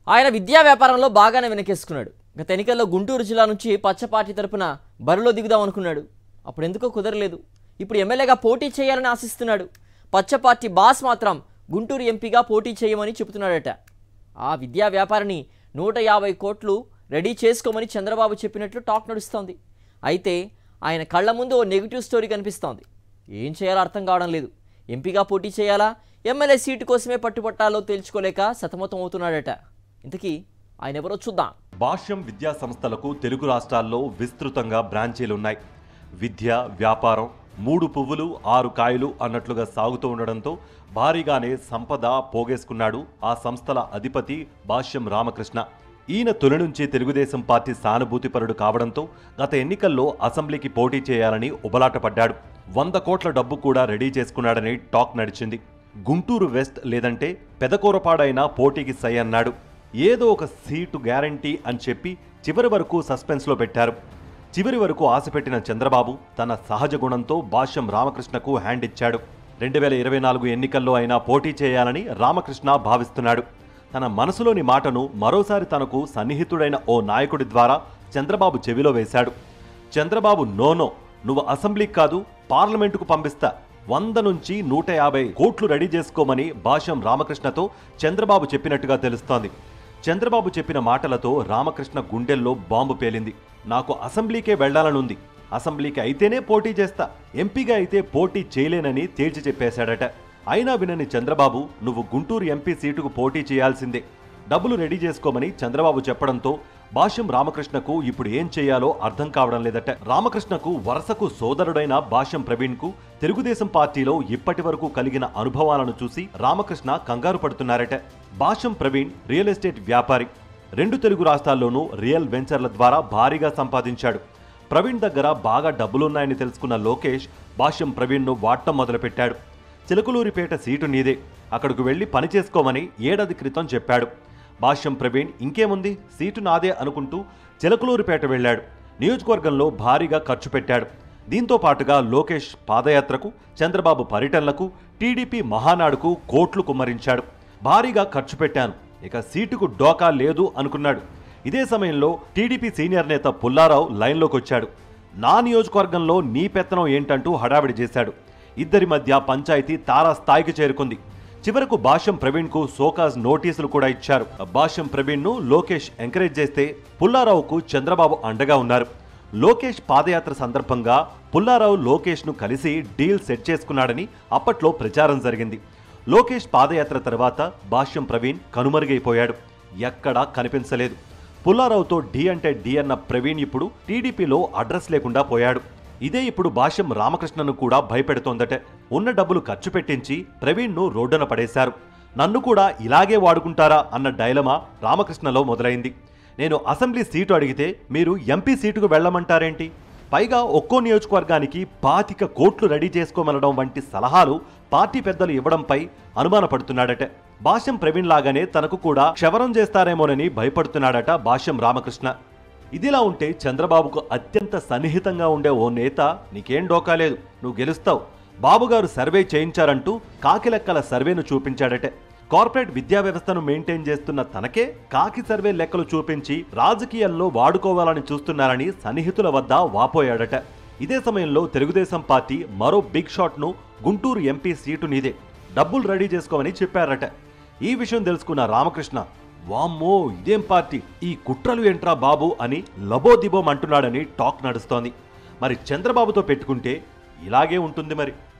ఆయన విద్యా వ్యాపారంలో బాగానే వెనకేసుకున్నాడు గత ఎన్నికల్లో గుంటూరు జిల్లా నుంచి పచ్చ పార్టీ తరపున బరిలో దిగుదాం అనుకున్నాడు అప్పుడు ఎందుకో కుదరలేదు ఇప్పుడు ఎమ్మెల్యేగా పోటీ చేయాలని ఆశిస్తున్నాడు పచ్చ పార్టీ బాస్ మాత్రం గుంటూరు ఎంపీగా పోటీ చేయమని చెబుతున్నాడట ఆ విద్యా వ్యాపారిని నూట యాభై కోట్లు రెడీ చేసుకోమని చంద్రబాబు చెప్పినట్లు టాక్ నడుస్తోంది అయితే ఆయన కళ్ళ ముందు ఓ నెగిటివ్ స్టోరీ కనిపిస్తోంది ఏం చేయాలో అర్థం కావడం లేదు ఎంపీగా పోటీ చేయాలా ఎమ్మెల్యే సీటు కోసమే పట్టుపట్టాలో తేల్చుకోలేక సతమతం అవుతున్నాడట ఇంతకీ ఆయన ఎవరో చూద్దాం భాష్యం విద్యా సంస్థలకు తెలుగు రాష్ట్రాల్లో విస్తృతంగా బ్రాంచీలున్నాయి విద్య వ్యాపారం మూడు పువ్వులు ఆరు కాయలు అన్నట్లుగా సాగుతూ ఉండడంతో భారీగానే సంపద పోగేసుకున్నాడు ఆ సంస్థల అధిపతి భాష్యం రామకృష్ణ ఈయన తొలి నుంచి తెలుగుదేశం పార్టీ సానుభూతిపరుడు కావడంతో గత ఎన్నికల్లో అసెంబ్లీకి పోటీ చేయాలని ఉబలాటపడ్డాడు వంద కోట్ల డబ్బు కూడా రెడీ చేసుకున్నాడని టాక్ నడిచింది గుంటూరు వెస్ట్ లేదంటే పెదకూరపాడైనా పోటీకి సై అన్నాడు ఏదో ఒక సీటు గ్యారంటీ అని చెప్పి చివరి వరకు సస్పెన్స్లో పెట్టారు చివరి వరకు ఆశపెట్టిన చంద్రబాబు తన సహజ గుణంతో భాష్యం రామకృష్ణకు హ్యాండ్ ఇచ్చాడు రెండు వేల ఇరవై నాలుగు ఎన్నికల్లో అయినా పోటీ చేయాలని రామకృష్ణ భావిస్తున్నాడు తన మనసులోని మాటను మరోసారి తనకు సన్నిహితుడైన ఓ నాయకుడి ద్వారా చంద్రబాబు చెవిలో వేశాడు చంద్రబాబు నోనో నువ్వు అసెంబ్లీకి కాదు పార్లమెంటుకు పంపిస్తా వంద నుంచి నూట యాభై కోట్లు రెడీ చేసుకోమని భాష్యం రామకృష్ణతో చంద్రబాబు చెప్పినట్టుగా తెలుస్తోంది చంద్రబాబు చెప్పిన మాటలతో రామకృష్ణ గుండెల్లో బాంబు పేలింది నాకు అసెంబ్లీకే వెళ్లాలనుంది అసెంబ్లీకి అయితేనే పోటీ చేస్తా ఎంపీగా అయితే పోటీ చేయలేనని తేల్చి చెప్పేశాడట అయినా వినని చంద్రబాబు నువ్వు గుంటూరు ఎంపీ సీటుకు పోటీ చేయాల్సిందే డబ్బులు రెడీ చేసుకోమని చంద్రబాబు చెప్పడంతో భాష్యం రామకృష్ణకు ఇప్పుడు ఏం చేయాలో అర్థం కావడం లేదట రామకృష్ణకు వరుసకు సోదరుడైన భాష్యం ప్రవీణ్ కు తెలుగుదేశం పార్టీలో ఇప్పటి వరకు కలిగిన అనుభవాలను చూసి రామకృష్ణ కంగారు పడుతున్నారట భాష్యం ప్రవీణ్ రియల్ ఎస్టేట్ వ్యాపారి రెండు తెలుగు రాష్ట్రాల్లోనూ రియల్ వెంచర్ల ద్వారా భారీగా సంపాదించాడు ప్రవీణ్ దగ్గర బాగా డబ్బులున్నాయని తెలుసుకున్న లోకేష్ భాష్యం ప్రవీణ్ను వాడటం మొదలుపెట్టాడు చిలకలూరిపేట సీటు నీదే అక్కడికి వెళ్లి పని చేసుకోమని ఏడాది క్రితం చెప్పాడు భాష్యం ప్రవీణ్ ఇంకేముంది సీటు నాదే అనుకుంటూ చిలకలూరిపేట వెళ్ళాడు నియోజకవర్గంలో భారీగా ఖర్చు పెట్టాడు దీంతో పాటుగా లోకేష్ పాదయాత్రకు చంద్రబాబు పర్యటనలకు టీడీపీ మహానాడుకు కోట్లు కుమ్మరించాడు భారీగా ఖర్చు పెట్టాను ఇక సీటుకు డోకా లేదు అనుకున్నాడు ఇదే సమయంలో టీడీపీ సీనియర్ నేత పుల్లారావు లైన్లోకి వచ్చాడు నా నియోజకవర్గంలో నీ పెత్తనం ఏంటంటూ హడావిడి చేశాడు ఇద్దరి మధ్య పంచాయతీ తారా స్థాయికి చేరుకుంది చివరకు భాష్యం ప్రవీణ్ కు సోకాజ్ నోటీసులు కూడా ఇచ్చారు భాష్యం ప్రవీణ్ ను లోకేష్ ఎంకరేజ్ చేస్తే పుల్లారావుకు చంద్రబాబు అండగా ఉన్నారు లోకేష్ పాదయాత్ర సందర్భంగా పుల్లారావు లోకేష్ ను కలిసి డీల్ సెట్ చేసుకున్నాడని అప్పట్లో ప్రచారం జరిగింది లోకేష్ పాదయాత్ర తర్వాత భాష్యం ప్రవీణ్ కనుమరుగైపోయాడు ఎక్కడా కనిపించలేదు పుల్లారావుతో డి అంటే డి అన్న ప్రవీణ్ ఇప్పుడు టీడీపీలో అడ్రస్ లేకుండా పోయాడు ఇదే ఇప్పుడు భాష్యం రామకృష్ణను కూడా భయపెడుతోందట ఉన్న డబ్బులు ఖర్చు పెట్టించి ప్రవీణ్ను రోడ్డున పడేశారు నన్ను కూడా ఇలాగే వాడుకుంటారా అన్న డైలమా రామకృష్ణలో మొదలైంది నేను అసెంబ్లీ సీటు అడిగితే మీరు ఎంపీ సీటుకు వెళ్ళమంటారేంటి పైగా ఒక్కో నియోజకవర్గానికి పాతిక కోట్లు రెడీ చేసుకోమనడం వంటి సలహాలు పార్టీ పెద్దలు ఇవ్వడంపై అనుమానపడుతున్నాడట భాష్యం ప్రవీణ్ లాగానే తనకు కూడా క్షవరం చేస్తారేమోనని భయపడుతున్నాడట భాష్యం రామకృష్ణ ఇదిలా ఉంటే చంద్రబాబుకు అత్యంత సన్నిహితంగా ఉండే ఓ నేత నీకేం డోకా లేదు నువ్వు గెలుస్తావు బాబుగారు సర్వే చేయించారంటూ కాకిలెక్కల సర్వేను చూపించాడట కార్పొరేట్ విద్యా వ్యవస్థను మెయింటైన్ చేస్తున్న తనకే కాకి సర్వే లెక్కలు చూపించి రాజకీయాల్లో వాడుకోవాలని చూస్తున్నారని సన్నిహితుల వద్ద వాపోయాడట ఇదే సమయంలో తెలుగుదేశం పార్టీ మరో బిగ్ షాట్ ను గుంటూరు ఎంపీ సీటు నీదే డబ్బులు రెడీ చేసుకోమని చెప్పారట ఈ విషయం తెలుసుకున్న రామకృష్ణ వామ్మో ఇదేం పార్టీ ఈ కుట్రలు ఏంట్రా బాబు అని లబోదిబోం అంటున్నాడని టాక్ నడుస్తోంది మరి చంద్రబాబుతో పెట్టుకుంటే ఇలాగే ఉంటుంది మరి